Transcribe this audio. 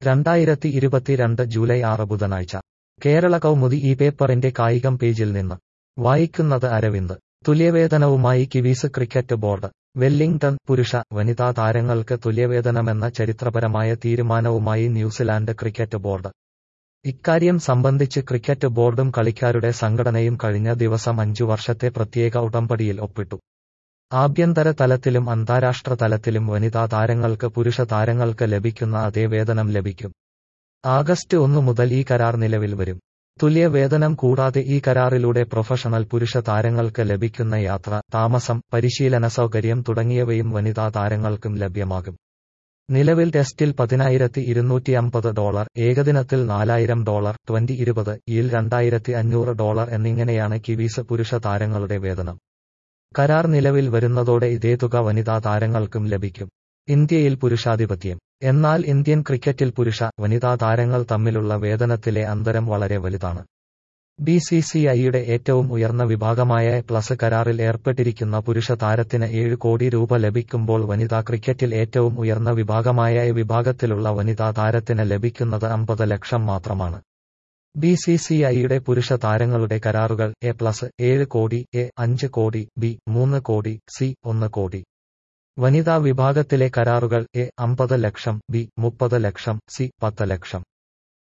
രണ്ടായിരത്തി ഇരുപത്തിരണ്ട് ജൂലൈ ആറ് ബുധനാഴ്ച കേരള കൗമുദി ഈ പേപ്പറിന്റെ കായികം പേജിൽ നിന്ന് വായിക്കുന്നത് അരവിന്ദ് തുല്യവേതനവുമായി കിവീസ് ക്രിക്കറ്റ് ബോർഡ് വെല്ലിംഗ്ടൺ പുരുഷ വനിതാ താരങ്ങൾക്ക് തുല്യവേതനമെന്ന ചരിത്രപരമായ തീരുമാനവുമായി ന്യൂസിലാൻഡ് ക്രിക്കറ്റ് ബോർഡ് ഇക്കാര്യം സംബന്ധിച്ച് ക്രിക്കറ്റ് ബോർഡും കളിക്കാരുടെ സംഘടനയും കഴിഞ്ഞ ദിവസം അഞ്ചു വർഷത്തെ പ്രത്യേക ഉടമ്പടിയിൽ ഒപ്പിട്ടു ആഭ്യന്തര തലത്തിലും അന്താരാഷ്ട്ര തലത്തിലും വനിതാ താരങ്ങൾക്ക് പുരുഷ താരങ്ങൾക്ക് ലഭിക്കുന്ന അതേ വേതനം ലഭിക്കും ആഗസ്റ്റ് ഒന്നു മുതൽ ഈ കരാർ നിലവിൽ വരും തുല്യ വേതനം കൂടാതെ ഈ കരാറിലൂടെ പ്രൊഫഷണൽ പുരുഷ താരങ്ങൾക്ക് ലഭിക്കുന്ന യാത്ര താമസം പരിശീലന സൗകര്യം തുടങ്ങിയവയും വനിതാ താരങ്ങൾക്കും ലഭ്യമാകും നിലവിൽ ടെസ്റ്റിൽ പതിനായിരത്തി ഇരുന്നൂറ്റി അമ്പത് ഡോളർ ഏകദിനത്തിൽ നാലായിരം ഡോളർ ട്വന്റി ഇരുപത് യിൽ രണ്ടായിരത്തി അഞ്ഞൂറ് ഡോളർ എന്നിങ്ങനെയാണ് കിവീസ് പുരുഷ താരങ്ങളുടെ വേതനം കരാർ നിലവിൽ വരുന്നതോടെ ഇതേ തുക വനിതാ താരങ്ങൾക്കും ലഭിക്കും ഇന്ത്യയിൽ പുരുഷാധിപത്യം എന്നാൽ ഇന്ത്യൻ ക്രിക്കറ്റിൽ പുരുഷ വനിതാ താരങ്ങൾ തമ്മിലുള്ള വേതനത്തിലെ അന്തരം വളരെ വലുതാണ് ബി സി സി ഐയുടെ ഏറ്റവും ഉയർന്ന വിഭാഗമായ പ്ലസ് കരാറിൽ ഏർപ്പെട്ടിരിക്കുന്ന പുരുഷ താരത്തിന് ഏഴ് കോടി രൂപ ലഭിക്കുമ്പോൾ വനിതാ ക്രിക്കറ്റിൽ ഏറ്റവും ഉയർന്ന വിഭാഗമായ എ വിഭാഗത്തിലുള്ള വനിതാ താരത്തിന് ലഭിക്കുന്നത് അമ്പത് ലക്ഷം മാത്രമാണ് ബി സി സി ഐയുടെ പുരുഷ താരങ്ങളുടെ കരാറുകൾ എ പ്ലസ് ഏഴ് കോടി എ അഞ്ച് കോടി ബി മൂന്ന് കോടി സി ഒന്ന് കോടി വനിതാ വിഭാഗത്തിലെ കരാറുകൾ എ അമ്പത് ലക്ഷം ബി മുപ്പത് ലക്ഷം സി പത്ത് ലക്ഷം